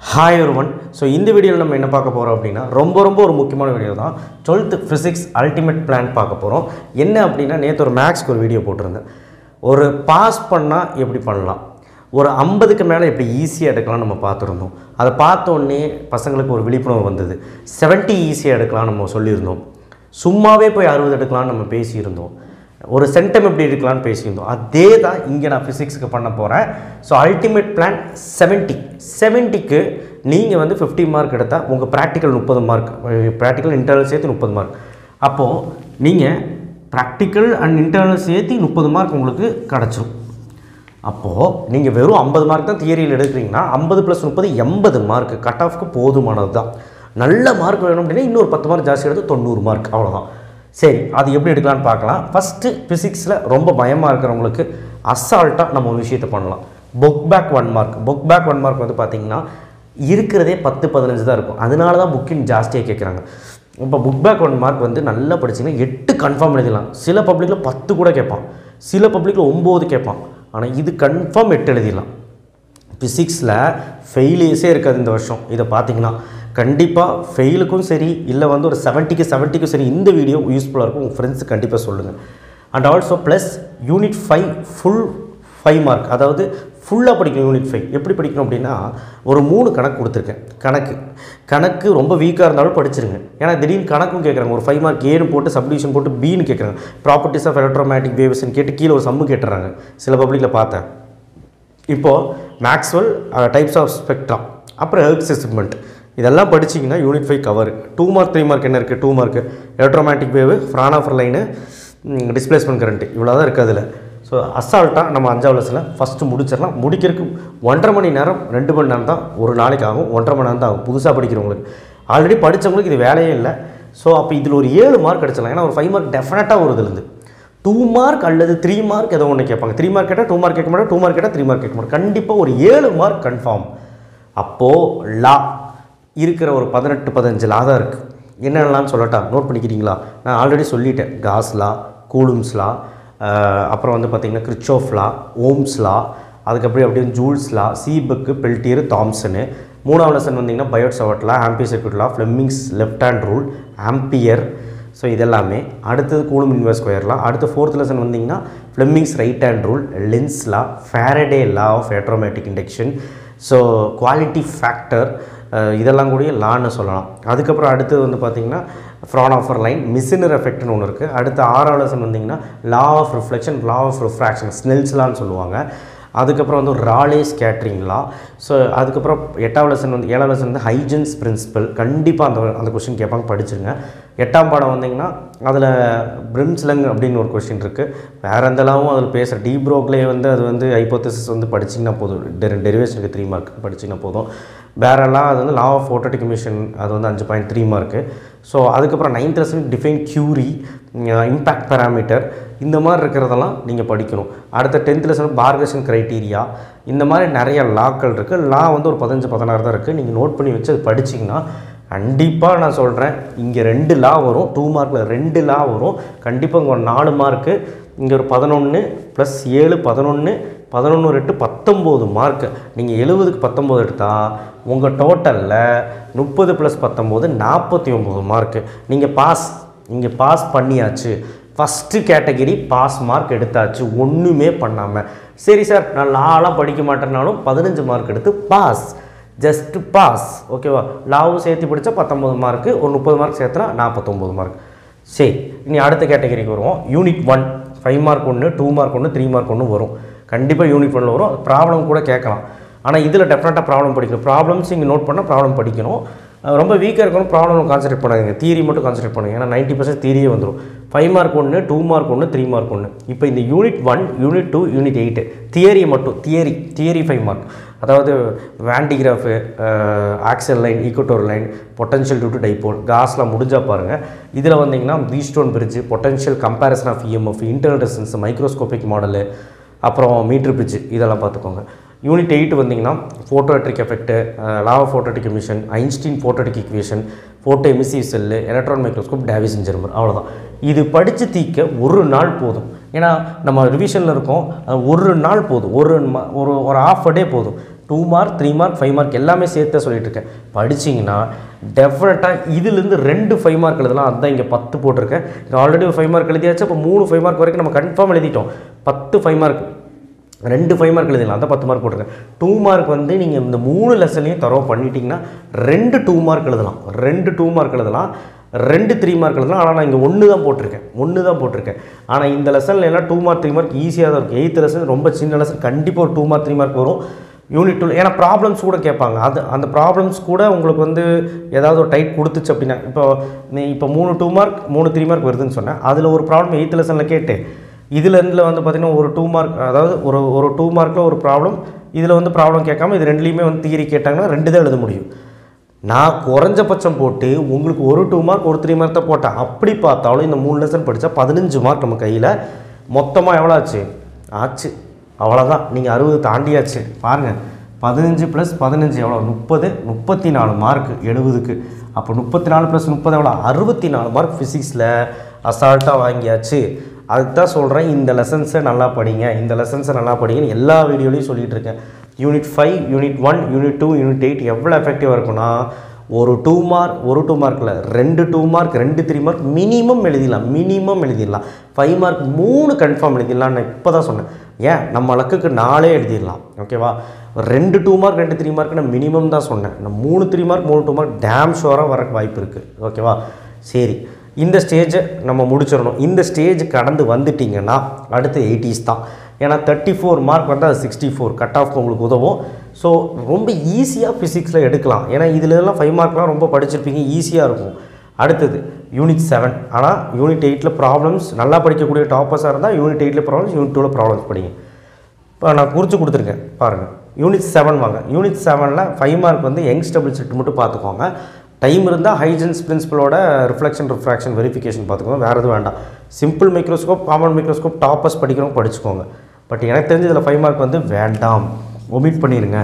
hi ஒருவன் so இந்த வீடியோவில் நம்ம என்ன பார்க்க போகிறோம் அப்படின்னா ரொம்ப ரொம்ப ஒரு முக்கியமான வீடியோ தான் டுவெல்த்து ஃபிசிக்ஸ் அல்டிமேட் பிளான் பார்க்க போகிறோம் என்ன அப்படின்னா நேற்று ஒரு மேக்ஸ்க்கு ஒரு வீடியோ போட்டிருந்தேன் ஒரு பாஸ் பண்ணால் எப்படி பண்ணலாம் ஒரு ஐம்பதுக்கு மேலே எப்படி ஈஸியாக எடுக்கலாம் நம்ம பார்த்துருந்தோம் அதை பார்த்த உடனே பசங்களுக்கு ஒரு விழிப்புணர்வு வந்தது 70 ஈஸியாக எடுக்கலாம் நம்ம சொல்லியிருந்தோம் சும்மாவே போய் அறுபது எடுக்கலாம்னு நம்ம பேசியிருந்தோம் ஒரு சென்டம் எப்படி எடுக்கலாம்னு பேசியிருந்தோம் அதே தான் இங்கே நான் ஃபிசிக்ஸுக்கு பண்ண போகிறேன் ஸோ அல்டிமேட் பிளான் 70 செவன்ட்டிக்கு நீங்கள் வந்து 50 மார்க் எடுத்தால் உங்கள் ப்ராக்டிக்கல் முப்பது மார்க் ப்ராக்டிக்கல் இன்டர்னல் சேர்த்து முப்பது மார்க் அப்போது நீங்கள் ப்ராக்டிக்கல் அண்ட் இன்டர்னல் சேர்த்து முப்பது மார்க் உங்களுக்கு கிடச்சிரும் அப்போது நீங்கள் வெறும் ஐம்பது மார்க் தான் தியரியில் எடுக்கிறீங்கன்னா ஐம்பது ப்ளஸ் முப்பது எண்பது மார்க் கட் ஆஃப்க்கு போதுமானது தான் நல்ல மார்க் வேணும் அப்படின்னா இன்னொரு பத்து மார்க் ஜாஸ்தி எடுத்து தொண்ணூறு மார்க் அவ்வளோதான் சரி அது எப்படி எடுக்கலாம்னு பார்க்கலாம் ஃபஸ்ட்டு ஃபிசிக்ஸில் ரொம்ப பயமாக இருக்கிறவங்களுக்கு அசால்ட்டாக நம்ம ஒரு விஷயத்தை பண்ணலாம் book back one mark book back one mark வந்து பார்த்தீங்கன்னா இருக்கிறதே பத்து பதினஞ்சு தான் இருக்கும் அதனால தான் புக்கின் ஜாஸ்தியாக கேட்குறாங்க இப்போ புக் பேக் ஒன் மார்க் வந்து நல்லா படிச்சிங்கன்னா எட்டு கன்ஃபார்ம் எழுதிடலாம் சில பப்ளிக்கில் பத்து கூட கேட்பான் சில பப்ளிக்கில் ஒம்பது கேட்பான் ஆனால் இது கன்ஃபார்ம் எட்டு எழுதிடலாம் ஃபிசிக்ஸில் ஃபெயிலியர்ஸே இருக்காது இந்த வருஷம் இதை பார்த்தீங்கன்னா கண்டிப்பாக ஃபெயிலுக்கும் சரி இல்லை வந்து ஒரு செவன்ட்டிக்கு செவன்ட்டிக்கும் சரி இந்த வீடியோ யூஸ்ஃபுல்லாக இருக்கும் உங்கள் ஃப்ரெண்ட்ஸுக்கு கண்டிப்பாக சொல்லுங்கள் and also plus unit five full five mark அதாவது ஃபுல்லாக படிக்கணும் யூனிட் ஃபைவ் எப்படி படிக்கணும் அப்படின்னா ஒரு மூணு கணக்கு கொடுத்துருக்கேன் கணக்கு கணக்கு ரொம்ப வீக்காக இருந்தாலும் படிச்சிருங்க ஏன்னா திடீர்னு கணக்கும் கேட்குறாங்க ஒரு ஃபைவ் மார்க் ஏன்னு போட்டு சப்டிவிஷன் போட்டு பின்னு கேட்குறாங்க ப்ராப்பர்ட்டிஸ் ஆஃப் எலக்ட்ரோமேட்டிக் வேவ்ஸ்ன்னு கேட்டு கீழே ஒரு சம்மு கேட்டுறாங்க சில பப்ளிக்கில் பார்த்தேன் இப்போது மேக்ஸ்வெல் டைப்ஸ் ஆஃப் ஸ்பெக்ட்ரம் அப்புறம் ஹெர்க் செக்மெண்ட் இதெல்லாம் படிச்சிங்கன்னா unit five cover two mark three mark என்ன இருக்குது two mark electromagnetic wave Fraunhofer line displacement current இவ்வளோ தான் இருக்குது அதில் ஸோ அசால்ட்டாக நம்ம அஞ்சாவது லெசனில் ஃபஸ்ட்டு முடிச்சிடலாம் முடிக்கிறதுக்கு ஒன்றரை மணி நேரம் ரெண்டு மணி நேரம் தான் ஒரு நாளைக்கு ஆகும் ஒன்றரை மணி நேரம் தான் ஆகும் புதுசாக படிக்கிறவங்களுக்கு ஆல்ரெடி படித்தவங்களுக்கு இது வேலையே இல்லை ஸோ அப்போ இதில் ஒரு ஏழு மார்க் கிடச்சிடலாம் ஏன்னா ஒரு ஃபைவ் மார்க் டெஃபினட்டாக வருது இதுலேருந்து டூ மார்க் அல்லது த்ரீ மார்க் ஏதோ ஒன்று கேட்பாங்க த்ரீ மார்க் கேட்டால் டூ மார்க் கேட்க மாட்டேன் டூ மார்க் கேட்டால் த்ரீ மார்க் கேட்க மாட்டேன் கண்டிப்பாக ஒரு ஏழு மார்க் கன்ஃபார்ம் அப்போது லா இருக்கிற ஒரு பதினெட்டு பதினஞ்சு லா தான் இருக்குது என்னென்னலாம்னு சொல்லட்டா நோட் பண்ணிக்கிறீங்களா நான் ஆல்ரெடி சொல்லிட்டேன் காஸ் லா கூலும்ஸ் லா அப்புறம் வந்து பார்த்திங்கன்னா கிரிச்சோஃப் லா ஓம்ஸ் லா அதுக்கப்புறம் அப்படியே ஜூல்ஸ் லா சீபக்கு பெல்டியர் தாம்சனு மூணாவது லெசன் வந்தீங்கன்னா Biot Savart law Ampere circuit law Fleming's left hand rule Ampere so இதெல்லாமே அடுத்தது கூலும் இன்வெர்ஸ் ஸ்கொயர்லாம் அடுத்து ஃபோர்த் லெசன் வந்தீங்கன்னா Fleming's right hand rule Lenz law Faraday law of automatic induction so quality factor இதெல்லாம் கூட லான்னு சொல்லலாம் அதுக்கப்புறம் அடுத்தது வந்து பார்த்திங்கன்னா ஃப்ரான் ஆஃபர் லைன் மிஷினர் எஃபெக்ட்னு ஒன்று இருக்குது அடுத்து ஆறாவது லெசன் வந்தீங்கன்னா law of reflection law of refraction ஸ்னெல்ஸ்லான்னு சொல்லுவாங்க அதுக்கப்புறம் வந்து ராலே ஸ்கேட்ரிங் லா ஸோ அதுக்கப்புறம் எட்டாவது லெசன் வந்து ஏழாவது லெசன் வந்து ஹைஜன்ஸ் பிரின்சிபல் கண்டிப்பாக அந்த அந்த கொஷின் கேட்பாங்க படிச்சிருங்க எட்டாம் பாடம் வந்தீங்கன்னா அதில் பிரிம்ஸ்லங் அப்படின்னு ஒரு கொஷின் இருக்குது வேறு எந்த லாவும் அதில் பேசுகிற டீ ப்ரோக்லேயே வந்து அது வந்து ஹைப்போத்தசிஸ் வந்து படிச்சிங்கன்னா போதும் டெரி டெரிவேஷனுக்கு த்ரீ மார்க் படிச்சிங்கன்னா போதும் வேறெல்லாம் அது வந்து லா ஆஃப் ஃபோட்டோட்டிக் மிஷன் அது வந்து அஞ்சு பாயிண்ட் த்ரீ மார்க்கு ஸோ அதுக்கப்புறம் ninth lesson define Curie impact parameter இந்த மாதிரி இருக்கிறதெல்லாம் நீங்கள் படிக்கணும் அடுத்த டென்த் லெசன் பார்கஷன் க்ரைட்டீரியா இந்த மாதிரி நிறைய லாக்கள் இருக்குது லா வந்து ஒரு பதினஞ்சு பதினாறு தான் இருக்குது நீங்கள் நோட் பண்ணி வச்சு அது படிச்சிங்கன்னா கண்டிப்பாக நான் சொல்கிறேன் இங்கே ரெண்டு லா வரும் டூ மார்க்கில் ரெண்டு லா வரும் கண்டிப்பாக இங்கே ஒரு நாலு மார்க்கு இங்கே ஒரு பதினொன்று ப்ளஸ் ஏழு பதினொன்று பதினொன்று ஒரு எட்டு பத்தொம்போது மார்க்கு நீங்கள் எழுபதுக்கு பத்தொம்போது எடுத்தால் உங்கள் டோட்டலில் முப்பது ப்ளஸ் பத்தொம்போது நாற்பத்தி ஒம்பது மார்க்கு நீங்கள் பாஸ் இங்கே பாஸ் பண்ணியாச்சு ஃபஸ்ட்டு கேட்டகிரி பாஸ் மார்க் எடுத்தாச்சு ஒன்றுமே பண்ணாமல் சரி சார் நான் லாலாம் படிக்க மாட்டேன்னாலும் பதினஞ்சு மார்க் எடுத்து பாஸ் ஜஸ்ட்டு பாஸ் ஓகேவா லாவும் சேர்த்து படித்தா பத்தொம்பது மார்க்கு ஒரு முப்பது மார்க் சேர்த்துனா நாற்பத்தொம்போது மார்க் சரி இனி அடுத்த கேட்டகரிக்கு வருவோம் யூனிட் ஒன் ஃபைவ் மார்க் ஒன்று டூ மார்க் ஒன்று த்ரீ மார்க் ஒன்று வரும் கண்டிப்பாக யூனிட் ஒன்றில் வரும் ப்ராப்ளம் கூட கேட்கலாம் ஆனால் இதில் டெஃபினட்டாக ப்ராப்ளம் படிக்கணும் ப்ராப்ளம்ஸ் இங்கே நோட் பண்ணால் ப்ராப்ளம் படிக்கணும் அஹ் ரொம்ப வீக்காக இருக்கணும் ப்ராப்ளம் கான்சன்ட்ரேட் பண்ணாதீங்க தியரி மட்டும் கான்சன்ட்ரேட் பண்ணுங்க ஏன்னா நைன்ட்டி பர்சன்ட் தியரியே வந்துடும் ஃபைவ் மார்க் ஒன்று டூ மார்க் ஒன்று த்ரீ மார்க் ஒன்று இப்போ இந்த unit one unit two unit eight theory மட்டும் தியரி தியரி ஃபைவ் மார்க் அதாவது Van de Graaff axial line equatorial line potential due to dipole காஸ்லாம் முடிஞ்சால் பாருங்கள் இதில் வந்தீங்கன்னா Wheatstone bridge potential comparison of EMF internal resistance microscopic model அப்புறம் மீட்டர் பிரிட்ஜ் இதெல்லாம் பார்த்துக்கோங்க யூனிட் எயிட் வந்தீங்கன்னா ஃபோட்டோட்ரிக் effect Lav ஃபோட்டோட்டிக் emission Einstein ஃபோட்டோட்டிக் equation photo emissive cell electron microscope Davisson Germer அவ்வளோதான் இது படித்து தீக்க ஒரு நாள் போதும் ஏன்னா நம்ம ரிவிஷனில் இருக்கோம் அது ஒரு நாள் போதும் ஒரு ம- ஒரு ஒரு ஆஃப் டே போதும் two mark three mark five mark எல்லாமே சேர்த்து சொல்லிட்டு இருக்கேன் படிச்சிங்கன்னா டெஃபினட்டாக இதுலேருந்து ரெண்டு ஃபைவ் மார்க் எழுதலாம் அதுதான் இங்கே பத்து போட்டிருக்கேன் ஆல்ரெடி ஒரு ஃபைவ் மார்க் எழுதியாச்சு அப்போ மூணு ஃபைவ் மார்க் வரைக்கும் நம்ம கன்ஃபார்ம் எழுதிட்டோம் பத்து ஃபைவ் மார்க் ரெண்டு ஃபைவ் மார்க் எழுதிடலாம் அதான் பத்து மார்க் போட்டிருக்கேன் டூ மார்க் வந்து நீங்கள் இந்த மூணு லெசன்லையும் தரவு பண்ணிட்டீங்கன்னா ரெண்டு டூ மார்க் எழுதலாம் ரெண்டு டூ மார்க் எழுதலாம் ரெண்டு த்ரீ மார்க் எழுதலாம் ஆனால் நான் இங்கே ஒன்று தான் போட்டிருக்கேன் ஒன்று தான் போட்டிருக்கேன் ஆனால் இந்த லெசனில் எல்லாம் டூ மார்க் த்ரீ மார்க் ஈஸியாக தான் இருக்கும் எயித்து லெசன் ரொம்ப சின்ன லெசன் கண்டிப்பாக ஒரு டூ மார்க் த்ரீ மார்க் வரும் யூனிட் டூ ஏன்னா ப்ராப்ளம்ஸ் கூட கேட்பாங்க அது அந்த ப்ராப்ளம்ஸ் கூட உங்களுக்கு வந்து ஏதாவது ஒரு டைப் கொடுத்துச்சு அப்படின்னா இப்போ நீ இப்போ மூணு டூ மார்க் மூணு த்ரீ மார்க் வருதுன்னு சொன்னேன் அதில் ஒரு ப்ராப்ளம் எயித்து லெசனில் கேட்டு இதில் இதில் வந்து பார்த்திங்கன்னா ஒரு டூ மார்க் அதாவது ஒரு ஒரு டூ மார்க்கில் ஒரு ப்ராப்ளம் இதில் வந்து ப்ராப்ளம் கேட்காம இது ரெண்டுலேயுமே வந்து தியரி கேட்டாங்கன்னா ரெண்டு தான் எழுத முடியும் நான் குறைஞ்சபட்சம் போட்டு உங்களுக்கு ஒரு டூ மார்க் ஒரு த்ரீ மார்க் தான் போட்டேன் அப்படி பார்த்தாலும் இந்த மூணு லெசன் படித்தா பதினஞ்சு மார்க் நம்ம கையில் மொத்தமாக எவ்வளோ ஆச்சு ஆச்சு அவ்வளோதான் நீங்கள் அறுபது தாண்டியாச்சு பாருங்கள் பதினஞ்சு ப்ளஸ் பதினஞ்சு எவ்வளோ முப்பது முப்பத்தி நாலு மார்க் எழுபதுக்கு அப்போ முப்பத்தி நாலு ப்ளஸ் முப்பது எவ்வளோ அறுபத்தி நாலு மார்க் ஃபிசிக்ஸில் அசால்ட்டாக வாங்கியாச்சு அதுக்கு தான் சொல்கிறேன் இந்த லெசன்ஸை நல்லா படிங்க இந்த லெசன்ஸை நல்லா படிங்கன்னு எல்லா வீடியோலையும் சொல்லிகிட்டு இருக்கேன் unit five unit one unit two unit eight எவ்வளோ எஃபெக்டிவாக இருக்கும்னா ஒரு டூ மார்க் ஒரு டூ மார்க்கில் ரெண்டு டூ மார்க் ரெண்டு த்ரீ மார்க் மினிமம் எழுதிடலாம் மினிமம் எழுதிடலாம் ஃபைவ் மார்க் மூணு கன்ஃபார்ம் எழுதிடலாம் நான் இப்போ தான் சொன்னேன் ஏன் நம்ம வழக்குக்கு நாலே எழுதிடலாம் ஓகேவா ரெண்டு டூ மார்க் ரெண்டு த்ரீ மார்க் நான் மினிமம் தான் சொன்னேன் நான் மூணு த்ரீ மார்க் மூணு டூ மார்க் டேம் ஷோராக வர வாய்ப்பு இருக்குது ஓகேவா சரி இந்த ஸ்டேஜை நம்ம முடிச்சிடணும் இந்த ஸ்டேஜ் கடந்து வந்துட்டிங்கன்னா அடுத்து எயிட்டிஸ் தான் ஏன்னா தேர்ட்டி ஃபோர் மார்க் வந்து அது சிக்ஸ்டி ஃபோர் கட் ஆஃப் உங்களுக்கு உதவும் ஸோ ரொம்ப ஈஸியாக ஃபிசிக்ஸில் எடுக்கலாம் ஏன்னா இதுலலாம் ஃபைவ் மார்க்லாம் ரொம்ப படிச்சிருப்பீங்க ஈஸியாக இருக்கும் அடுத்தது யூனிட் செவன் ஆனால் யூனிட் எயிட்டில் ப்ராப்ளம்ஸ் நல்லா படிக்கக்கூடிய டாப்பர்ஸாக இருந்தால் யூனிட் எயிட்டில் ப்ராப்ளம்ஸ் யூனிட் டூவில் ப்ராப்ளம்ஸ் படிங்க இப்போ நான் குறித்து கொடுத்துருக்கேன் பாருங்கள் யூனிட் செவன் வாங்க யூனிட் செவனில் ஃபைவ் மார்க் வந்து யங்ஸ் டபுள் செட் மட்டும் பார்த்துக்கோங்க டைம் இருந்தால் ஹைஜென்ஸ் பிரின்சிபலோட ரிஃப்ளெக்ஷன் ரிஃப்ராக்ஷன் வெரிஃபிகேஷன் பார்த்துக்கோங்க வேறு எதுவும் வேண்டாம் simple microscope common microscope toppers படிக்கிறவங்க படிச்சுக்கோங்க பட் எனக்கு தெரிஞ்சு இதில் ஃபைவ் மார்க் வந்து வேண்டாம் ஒமிட் பண்ணிடுங்க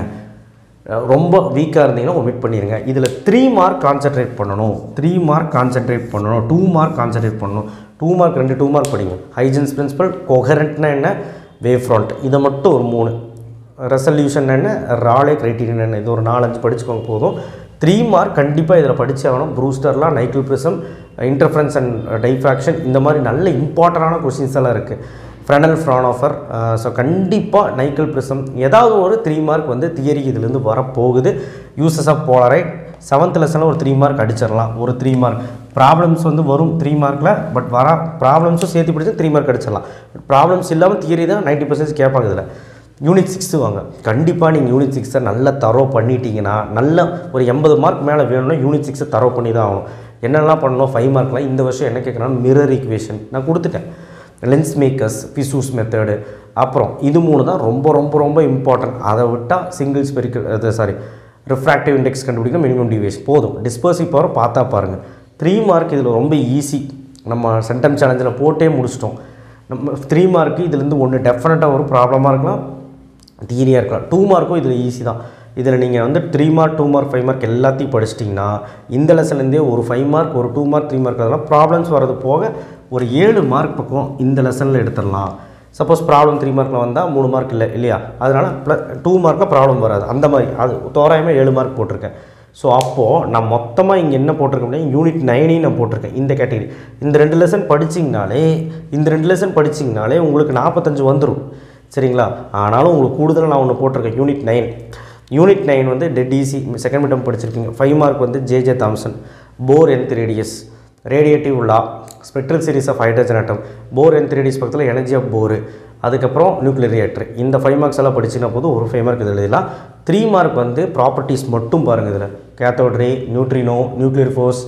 அஹ் ரொம்ப வீக்காக இருந்தீங்கன்னா ஒமிட் பண்ணிடுங்க இதில் த்ரீ மார்க் கான்சென்ட்ரேட் பண்ணணும் த்ரீ மார்க் கான்சென்ட்ரேட் பண்ணணும் டூ மார்க் கான்சென்ட்ரேட் பண்ணணும் டூ மார்க் ரெண்டு டூ மார்க் படிங்க ஹைஜென்ஸ் பிரின்சிபல் கொஹரண்ட்னா என்ன வேவ் ஃப்ரண்ட் இதை மட்டும் ஒரு மூணு ரெசல்யூஷன் என்ன ராலே கிரைட்டீரியன் என்ன இது ஒரு நாலஞ்சு படிச்சுக்கோங்க போதும் த்ரீ மார்க் கண்டிப்பாக இதில் படிச்சே ஆகணும் ப்ரூஸ்டர்லாம் Nicol prism interference and diffraction இந்த மாதிரி நல்ல இம்பார்ட்டண்டான கொஸ்டின்ஸ் எல்லாம் இருக்குது ஃப்ரெனல் ஃப்ரானோஃபர் ஸோ கண்டிப்பாக நைக்கிள் ப்ரிசம் ஏதாவது ஒரு த்ரீ மார்க் வந்து தியரி இதுலேருந்து வரப்போகுது யூசஸ் ஆஃப் போலரைட் செவன்த் லெசனில் ஒரு த்ரீ மார்க் அடிச்சிடலாம் ஒரு த்ரீ மார்க் ப்ராப்ளம்ஸ் வந்து வரும் த்ரீ மார்க்கில் பட் வர ப்ராப்ளம்ஸும் சேர்த்து படிச்சு த்ரீ மார்க் அடிச்சிடலாம் ப்ராப்ளம்ஸ் இல்லாமல் தியரி தான் நைன்ட்டி பர்சன்டேஜ் கேட்பாங்க இதில் யூனிட் சிக்ஸு வாங்க கண்டிப்பாக நீங்கள் யூனிட் சிக்ஸை நல்லா தரோ பண்ணிட்டீங்கன்னா நல்ல ஒரு எண்பது மார்க் மேலே வேணும்னா யூனிட் சிக்ஸை தரோ பண்ணி தான் ஆகணும் என்னெல்லாம் பண்ணணும் ஃபைவ் மார்க்லாம் இந்த வருஷம் என்ன கேட்குறாங்க மிரர் ஈக்குவேஷன் நான் கொடுத்துட்டேன் லென்ஸ் மேக்கர்ஸ் பிசூஸ் மெத்தடு அப்புறம் இது மூணு தான் ரொம்ப ரொம்ப ரொம்ப இம்பார்ட்டன்ட் அதை விட்டால் சிங்கிள் ஸ்பெரிக்கல் அது சாரி ரிஃப்ராக்டிவ் இண்டெக்ஸ் கண்டுபிடிக்க மினிமம் டிவியேஷன் போதும் டிஸ்பர்சிவ் பவர் பார்த்தா பாருங்கள் த்ரீ மார்க் இதில் ரொம்ப ஈஸி நம்ம சென்டம் சேலஞ்சில் போட்டே முடிச்சிட்டோம் நம்ம த்ரீ மார்க்கு இதுலேருந்து ஒன்று டெஃபினட்டாக ஒரு ப்ராப்ளமாக இருக்கலாம் தியரியாக இருக்கலாம் டூ மார்க்கும் இதில் ஈஸி தான் இதில் நீங்கள் வந்து three mark two mark five mark எல்லாத்தையும் படிச்சிட்டிங்கன்னா இந்த லெசன்லேருந்தே ஒரு ஃபைவ் மார்க் ஒரு டூ மார்க் த்ரீ மார்க் அதெல்லாம் ப்ராப்ளம்ஸ் வரது போக ஒரு ஏழு மார்க் பக்கம் இந்த லெசனில் எடுத்துடலாம் சப்போஸ் ப்ராப்ளம் த்ரீ மார்க்கில் வந்தால் மூணு மார்க் இல்லை இல்லையா அதனால் ப்ளஸ் டூ மார்க்கில் ப்ராப்ளம் வராது அந்த மாதிரி அது தோராயமாக ஏழு மார்க் போட்டிருக்கேன் ஸோ அப்போது நான் மொத்தமாக இங்கே என்ன போட்டிருக்கேன் அப்படின்னா யூனிட் நைனையும் நான் போட்டிருக்கேன் இந்த கேட்டகரி இந்த ரெண்டு லெசன் படிச்சிங்கனாலே இந்த ரெண்டு லெசன் படிச்சிங்கனாலே உங்களுக்கு நாற்பத்தஞ்சு வந்துடும் சரிங்களா ஆனாலும் உங்களுக்கு கூடுதலாக நான் ஒன்று போட்டிருக்கேன் யூனிட் நைன் யூனிட் நைன் வந்து டெட் ஈசி செகண்ட் மிட்டம் படிச்சிருக்கீங்க ஃபைவ் மார்க் வந்து JJ Thomson Bohr nth radius radiative law spectral series of hydrogen atom Bohr nth radius பக்கத்தில் எனர்ஜி ஆஃப் போரு அதுக்கப்புறம் நியூக்ளியர் ரியாக்டர் இந்த ஃபைவ் மார்க்ஸ் எல்லாம் படிச்சினா போது ஒரு ஃபைவ் மார்க் இதில் எழுதலாம் த்ரீ மார்க் வந்து ப்ராப்பர்ட்டிஸ் மட்டும் பாருங்கள் இதில் cathode ray neutrino nuclear force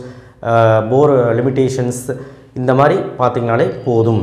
Bohr limitations இந்த மாதிரி பார்த்தீங்கனாலே போதும்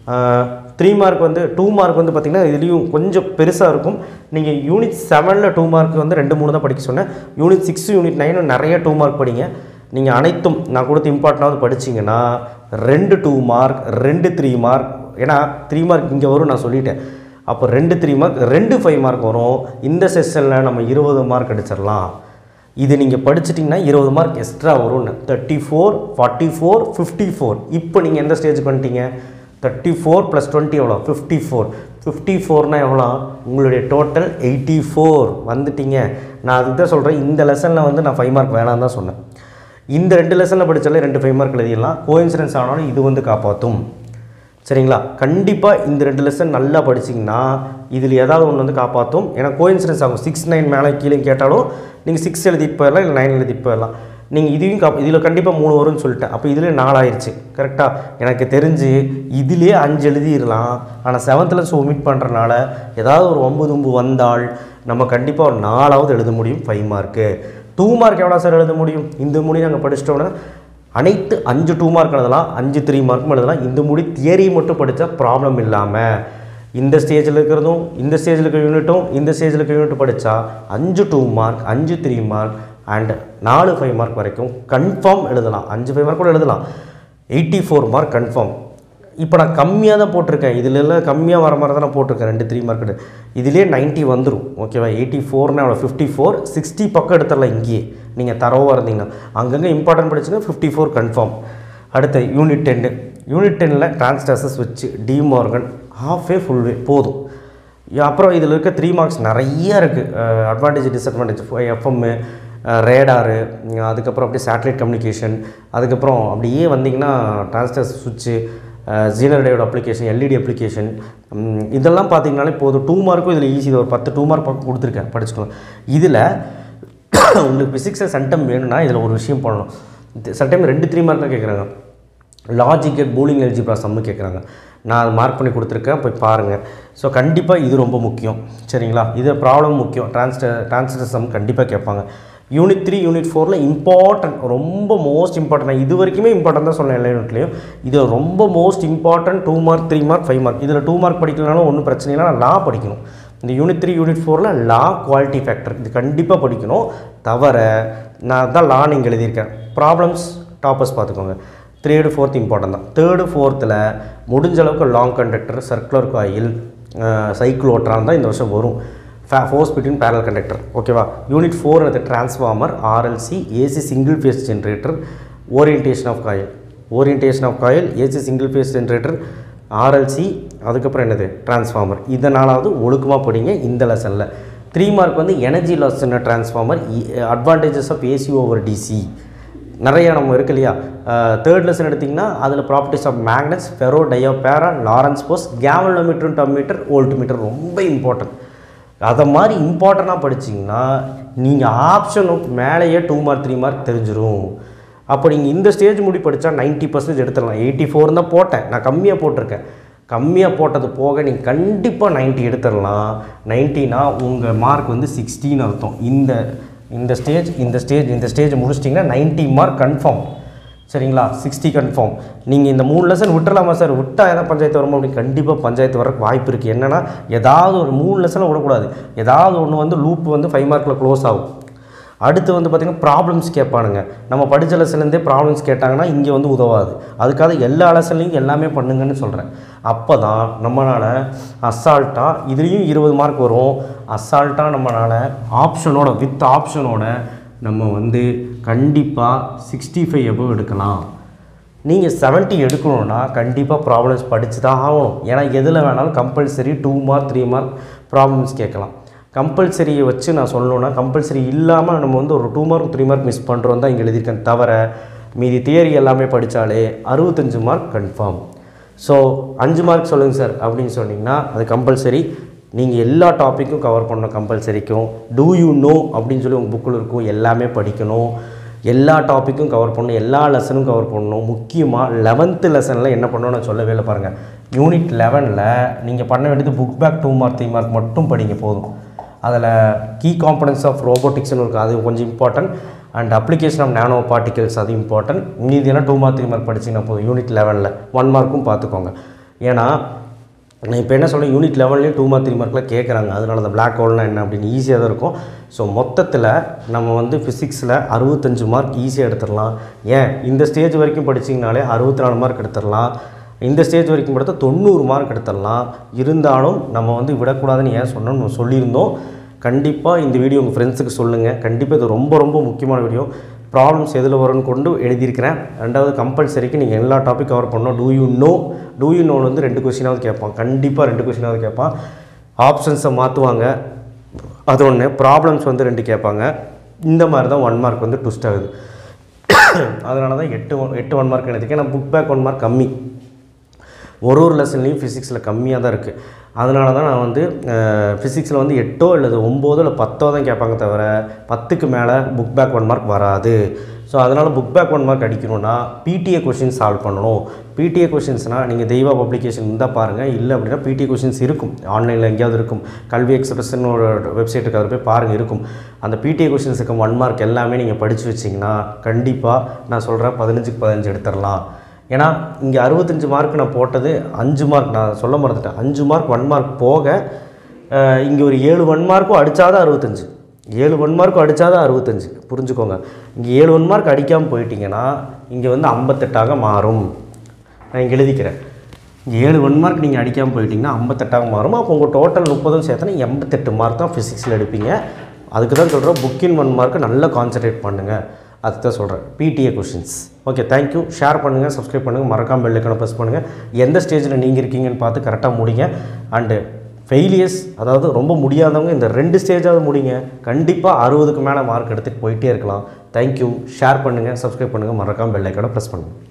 த்ரீ மார்க் வந்து டூ மார்க் வந்து பார்த்திங்கன்னா இதுலேயும் கொஞ்சம் பெருசாக இருக்கும் நீங்கள் யூனிட் செவனில் டூ மார்க் வந்து ரெண்டு மூணு தான் படிக்க சொன்னேன் யூனிட் சிக்ஸ் யூனிட் நைனும் நிறைய டூ மார்க் படிங்க நீங்கள் அனைத்தும் நான் கொடுத்த இம்பார்ட்டனாவது படிச்சிங்கன்னா ரெண்டு டூ மார்க் ரெண்டு த்ரீ மார்க் ஏன்னா த்ரீ மார்க் இங்கே வரும் நான் சொல்லிட்டேன் அப்போ ரெண்டு த்ரீ மார்க் ரெண்டு ஃபைவ் மார்க் வரும் இந்த செஷனில் நம்ம இருபது மார்க் அடிச்சிடலாம் இது நீங்கள் படிச்சிட்டிங்கன்னா இருபது மார்க் எக்ஸ்ட்ரா வரும்னு thirty four forty four fifty four இப்போ நீங்கள் எந்த ஸ்டேஜுக்கு வந்துட்டீங்க தேர்ட்டி ஃபோர் ப்ளஸ் டுவெண்ட்டி எவ்வளோ ஃபிஃப்டி ஃபோர் ஃபிஃப்டி ஃபோர்னால் எவ்வளோ உங்களுடைய டோட்டல் எயிட்டி ஃபோர் வந்துட்டீங்க நான் அதுக்கு தான் சொல்கிறேன் இந்த லெசனில் வந்து நான் ஃபைவ் மார்க் வேணாம் தான் சொன்னேன் இந்த ரெண்டு லெசனில் படித்தாலே ரெண்டு ஃபைவ் மார்க் எழுதிடலாம் கோயின்சிடன்ஸ் ஆனாலும் இது வந்து காப்பாற்றும் சரிங்களா கண்டிப்பாக இந்த ரெண்டு லெசன் நல்லா படிச்சிங்கன்னா இதில் ஏதாவது ஒன்று வந்து காப்பாற்றும் ஏன்னா கோயின்சிடன்ஸ் ஆகும் சிக்ஸ் நைன் மேலே கீழே கேட்டாலும் நீங்கள் சிக்ஸ் எழுதிட்டு போயிடலாம் இல்லை நைன் எழுதிட்டு போயிடலாம் நீங்கள் இதையும் கா இதில் கண்டிப்பாக மூணு வரும்னு சொல்லிட்டேன் அப்போ இதில் நாலாயிருச்சு கரெக்டாக எனக்கு தெரிஞ்சு இதுலேயே அஞ்சு எழுதிடலாம் ஆனால் செவன்த் லெஸ் ஒமிட் பண்ணுறனால ஏதாவது ஒரு ஒம்பது ஒம்பு வந்தால் நம்ம கண்டிப்பாக ஒரு நாலாவது எழுத முடியும் ஃபைவ் மார்க்கு டூ மார்க் எவ்வளோ சார் எழுத முடியும் இந்த மொழி நாங்கள் படிச்சிட்டோம்னா அனைத்து அஞ்சு டூ மார்க் எழுதலாம் அஞ்சு த்ரீ மார்க்கும் எழுதலாம் இந்த முடி தியரி மட்டும் படித்தா ப்ராப்ளம் இல்லாமல் இந்த ஸ்டேஜில் இருக்கிறதும் இந்த ஸ்டேஜில் இருக்க யூனிட்டும் இந்த ஸ்டேஜில் இருக்க யூனிட் படித்தா அஞ்சு டூ மார்க் அஞ்சு த்ரீ மார்க் அண்ட் நாலு ஃபைவ் மார்க் வரைக்கும் கன்ஃபார்ம் எழுதலாம் அஞ்சு ஃபைவ் மார்க் கூட எழுதலாம் எயிட்டி ஃபோர் மார்க் கன்ஃபார்ம் இப்போ நான் கம்மியாக தான் போட்டிருக்கேன் இதில் எல்லாம் கம்மியாக வர மாதிரி தான் நான் போட்டிருக்கேன் ரெண்டு த்ரீ மார்க்கு இதுலேயே 90 வந்துடும் ஓகேவா எயிட்டி ஃபோர்னா எவ்வளோ ஃபிஃப்டி ஃபோர் சிக்ஸ்டி பக்கம் எடுத்துடலாம் இங்கேயே நீங்கள் தரவாக இருந்தீங்கன்னா அங்கங்கே இம்பார்ட்டன்ட் படிச்சுன்னா ஃபிஃப்டி ஃபோர் கன்ஃபார்ம் அடுத்து யூனிட் டென்னு யூனிட் டென்னில் டிரான்ஸ்டாசஸ் வச்சு டி மார்கன் ஹாஃபே ஃபுல்வே போதும் யா- அப்புறம் இதில் இருக்க த்ரீ மார்க்ஸ் நிறைய இருக்குது அட்வான்டேஜ் டிஸ்அட்வான்டேஜ் எஃப்எம்மு ரேடாரு அதுக்கப்புறம் அப்படியே சேட்டலைட் கம்யூனிகேஷன் அதுக்கப்புறம் அப்படியே வந்தீங்கன்னா டிரான்ஸ்டர் சுவிட்சு ஜீனரடையோட அப்ளிகேஷன் எல்இடி அப்ளிகேஷன் இதெல்லாம் பார்த்தீங்கனாலே போதும் டூ மார்க்கும் இதில் ஈஸி ஒரு பத்து டூ மார்க் பக்கம் கொடுத்துருக்கேன் படிச்சுக்கோங்க இதில் உங்களுக்கு ஃபிசிக்ஸில் சென்டம் வேணும்னா இதில் ஒரு விஷயம் பண்ணணும் சில டைம் ரெண்டு த்ரீ மார்க் தான் கேட்குறாங்க லாஜிக்கல் பூலிங் எல்ஜிப்ரா சம்மு கேட்குறாங்க நான் அது மார்க் பண்ணி கொடுத்துருக்கேன் போய் பாருங்கள் ஸோ கண்டிப்பாக இது ரொம்ப முக்கியம் சரிங்களா இது ப்ராப்ளம் முக்கியம் டிரான்ஸ்ட டிரான்ஸ்டர் சம் கண்டிப்பாக கேட்பாங்க யூனிட் த்ரீ யூனிட் ஃபோரில் இம்பார்ட்டன்ட் ரொம்ப மோஸ்ட் இம்பார்ட்டன்ட் இது வரைக்குமே இம்பார்ட்டன்ட் தான் சொன்னேன் எல்லா யூனிட்லேயும் இது ரொம்ப most important two mark three mark five mark இதில் டூ மார்க் படிக்கலனாலும் ஒன்றும் பிரச்சனை இல்லை நான் லா படிக்கணும் இந்த யூனிட் த்ரீ யூனிட் ஃபோரில் லா குவாலிட்டி ஃபேக்டர் இது கண்டிப்பாக படிக்கணும் தவிர நான் தான் லா நீங்கள் எழுதியிருக்கேன் ப்ராப்ளம்ஸ் டாப்பர்ஸ் பார்த்துக்கோங்க த்ரீடு ஃபோர்த் இம்பார்ட்டன்ட் தான் தேர்டு ஃபோர்த்தில் முடிஞ்ச அளவுக்கு long conductor circular coil cyclotron தான் இந்த வருஷம் வரும் ஃபோர்ஸ் பிட்வீன் பேரல் கண்டக்டர் ஓகேவா யூனிட் ஃபோர் அது transformer RLC AC single phase generator orientation of coil orientation of coil AC single phase generator RLC அதுக்கப்புறம் என்னது டிரான்ஸ்ஃபார்மர் இதனாலாவது ஒழுக்கமாக படிங்க இந்த லெசனில் த்ரீ மார்க் வந்து energy loss transformer advantages of AC over DC நிறைய நம்ம இருக்கு இல்லையா தேர்ட் லெசன் எடுத்திங்கன்னா அதில் properties of magnets ferro dia para Lorentz force galvanometer ammeter voltmeter ரொம்ப இம்பார்ட்டன்ட் அதை மாதிரி இம்பார்ட்டண்ட்டாக படிச்சிங்கன்னா நீங்கள் ஆப்ஷனுக்கு மேலேயே டூ மார்க் த்ரீ மார்க் தெரிஞ்சிரும் அப்போ நீங்கள் இந்த ஸ்டேஜ் முடி படித்தா 90% பர்சன்டேஜ் எடுத்துடலாம் எயிட்டி ஃபோர் தான் போட்டேன் நான் கம்மியாக போட்டிருக்கேன் கம்மியாக போட்டது போக நீங்கள் கண்டிப்பாக 90 எடுத்துடலாம் நைன்ட்டினா உங்கள் மார்க் வந்து சிக்ஸ்டின்னு அர்த்தம் இந்த இந்த ஸ்டேஜ் இந்த ஸ்டேஜ் இந்த ஸ்டேஜ் முடிச்சிட்டிங்கன்னா 90 மார்க் கன்ஃபார்ம் சரிங்களா சிக்ஸ்டி கன்ஃபார்ம் நீங்கள் இந்த மூணு லெசன் விட்டுறலாமா சார் விட்டால் எதாவது பஞ்சாயத்து வருமா அப்படின்னு கண்டிப்பாக பஞ்சாயத்து வரக்கு வாய்ப்பு இருக்குது என்னென்னா ஏதாவது ஒரு மூணு லெசனை விடக்கூடாது ஏதாவது ஒன்று வந்து லூப் வந்து ஃபைவ் மார்க்கில் க்ளோஸ் ஆகும் அடுத்து வந்து பார்த்திங்கன்னா ப்ராப்ளம்ஸ் கேட்பானுங்க நம்ம படித்த லெசன்லேருந்தே ப்ராப்ளம்ஸ் கேட்டாங்கன்னா இங்கே வந்து உதவாது அதுக்காக எல்லா லெசன்லையும் எல்லாமே பண்ணுங்கன்னு சொல்கிறேன் அப்போ தான் நம்மளால் அசால்ட்டாக இதுலேயும் இருபது மார்க் வரும் அசால்ட்டாக நம்மளால் ஆப்ஷனோட வித் ஆப்ஷனோட நம்ம வந்து கண்டிப்பாக சிக்ஸ்டி ஃபைவ் எபோவ் எடுக்கலாம் நீங்கள் 70 எடுக்கணும்னா கண்டிப்பாக ப்ராப்ளம்ஸ் படித்து தான் ஆகணும் ஏன்னா எதில் வேணாலும் compulsory two mark three mark problems கேட்கலாம் கம்பல்சரியை வச்சு நான் சொல்லணும்னா கம்பல்சரி இல்லாமல் நம்ம வந்து ஒரு two mark three mark miss பண்ணுறோம் தான் இங்கே எழுதியிருக்கேன் தவிர மீதி தியரி எல்லாமே படித்தாலே அறுபத்தஞ்சு மார்க் கன்ஃபார்ம் ஸோ அஞ்சு மார்க் சொல்லுங்கள் சார் அப்படின்னு சொன்னீங்கன்னா அது கம்பல்சரி நீங்கள் எல்லா டாப்பிக்கும் கவர் பண்ணணும் கம்பல்சரிக்கும் டூ யூ நோ அப்படின்னு சொல்லி உங்கள் புக்கில் இருக்கும் எல்லாமே படிக்கணும் எல்லா டாப்பிக்கும் கவர் பண்ணணும் எல்லா லெசனும் கவர் பண்ணணும் முக்கியமாக லெவன்த்து லெசனில் என்ன பண்ணணும் நான் சொல்லவே இல்லை பாருங்கள் யூனிட் லெவனில் நீங்கள் பண்ண வேண்டியது book back two mark three mark மட்டும் படிங்க போதும் அதில் கீ காம்பனன்ஸ் ஆஃப் ரோபோட்டிக்ஸ்னு இருக்குது அது கொஞ்சம் important and application of nano particles அது இம்பார்ட்டன்ட் மீதியெல்லாம் டூ மார்க் த்ரீ மார்க் படிச்சிங்கன்னா போதும் யூனிட் லெவனில் ஒன் மார்க்கும் பார்த்துக்கோங்க ஏன்னா நான் இப்போ என்ன சொல்கிறேன் யூனிட் லெவல்லையும் டூ மார்க் த்ரீ மார்க்கில் கேட்குறாங்க அதனால அந்த பிளாக் ஹோல்னா என்ன அப்படின்னு ஈஸியாக தான் இருக்கும் ஸோ மொத்தத்தில் நம்ம வந்து ஃபிசிக்ஸில் அறுபத்தஞ்சு மார்க் ஈஸியாக எடுத்துடலாம் ஏன் இந்த ஸ்டேஜ் வரைக்கும் படிச்சிங்கனாலே அறுபத்தி நாலு மார்க் எடுத்துடலாம் இந்த ஸ்டேஜ் வரைக்கும் படுத்த தொண்ணூறு மார்க் எடுத்துடலாம் இருந்தாலும் நம்ம வந்து விடக்கூடாதுன்னு ஏன் சொன்னோம் நம்ம சொல்லியிருந்தோம் கண்டிப்பாக இந்த வீடியோ உங்கள் ஃப்ரெண்ட்ஸுக்கு சொல்லுங்கள் கண்டிப்பாக இது ரொம்ப ரொம்ப முக்கியமான வீடியோ ப்ராப்ளம்ஸ் எதில் வரும்னு கொண்டு எழுதியிருக்கிறேன் ரெண்டாவது கம்பல்சரிக்கு நீங்கள் எல்லா டாபிக் கவர் பண்ணணும் do you know do you நோன்னு வந்து ரெண்டு கொஸ்டினாவது கேட்பான் கண்டிப்பாக ரெண்டு கொஸ்டினாவது கேட்பான் ஆப்ஷன்ஸை மாற்றுவாங்க அது ஒன்று ப்ராப்ளம்ஸ் வந்து ரெண்டு கேட்பாங்க இந்த மாதிரி தான் ஒன் மார்க் வந்து ட்விஸ்ட் ஆகுது அதனால தான் எட்டு one- எட்டு ஒன் மார்க் எடுத்துக்கேன் நான் புக் பேக் ஒன் மார்க் கம்மி ஒரு ஒரு லெசன்லேயும் ஃபிசிக்ஸில் கம்மியாக தான் இருக்குது அதனால தான் நான் வந்து ஃபிசிக்ஸில் வந்து எட்டோ அல்லது ஒம்போதோ இல்லை பத்தோ தான் கேட்பாங்க தவிர பத்துக்கு மேலே புக் பேக் ஒன் மார்க் வராது ஸோ அதனால் புக் பேக் ஒன் மார்க் அடிக்கணும்னா பிடிஏ கொஷின் சால்வ் பண்ணணும் பிடிஏ கொஷின்ஸ்னால் நீங்கள் தெய்வா பப்ளிகேஷன் இருந்தால் பாருங்கள் இல்லை அப்படின்னா பிடிஏ கொஷின்ஸ் இருக்கும் ஆன்லைனில் எங்கேயாவது இருக்கும் கல்வி எக்ஸ்பிரஸ்னு ஒரு வெப்சைட் இருக்குது அதில் போய் பாருங்கள் இருக்கும் அந்த பிடிஏ கொஷின்ஸுக்கு ஒன் மார்க் எல்லாமே நீங்கள் படித்து வச்சிங்கன்னா கண்டிப்பாக நான் சொல்கிறேன் பதினஞ்சுக்கு பதினஞ்சு எடுத்துடலாம் ஏன்னா இங்கே அறுபத்தஞ்சு மார்க் நான் போட்டது அஞ்சு மார்க் நான் சொல்ல மறந்துட்டேன் அஞ்சு மார்க் ஒன் மார்க் போக இங்கே ஒரு ஏழு ஒன் மார்க்கும் அடித்தாதான் அறுபத்தஞ்சு ஏழு ஒன் மார்க்கும் அடித்தாதான் அறுபத்தஞ்சு புரிஞ்சுக்கோங்க இங்கே ஏழு ஒன் மார்க் அடிக்காமல் போயிட்டீங்கன்னா இங்கே வந்து ஐம்பத்தெட்டாக மாறும் நான் இங்கே எழுதிக்கிறேன் இங்கே ஏழு ஒன் மார்க் நீங்கள் அடிக்காமல் போயிட்டீங்கன்னா ஐம்பத்தெட்டாக மாறும் அப்போ உங்கள் டோட்டல் முப்பதும் சேர்த்தனா எண்பத்தெட்டு மார்க் தான் ஃபிசிக்ஸில் எடுப்பீங்க அதுக்கு தான் சொல்கிறேன் புக்கின் ஒன் மார்க்கு நல்லா கான்சன்ட்ரேட் பண்ணுங்கள் அதுக்கு தான் சொல்கிறேன் PTA questions okay thank you share பண்ணுங்கள் சப்ஸ்கிரைப் பண்ணுங்கள் மறக்காம பெல் ஐக்கனை ப்ரெஸ் பண்ணுங்கள் எந்த ஸ்டேஜில் நீங்கள் இருக்கீங்கன்னு பார்த்து கரெக்டாக முடிங்க அண்டு ஃபெயிலியர்ஸ் அதாவது ரொம்ப முடியாதவங்க இந்த ரெண்டு ஸ்டேஜாவது முடிங்க கண்டிப்பாக அறுபதுக்கு மேலே மார்க் எடுத்துகிட்டு போயிட்டே இருக்கலாம் தேங்க்யூ ஷேர் பண்ணுங்கள் சப்ஸ்கிரைப் பண்ணுங்கள் மறக்காம பெல் ஐக்கனை ப்ரெஸ் பண்ணுங்கள்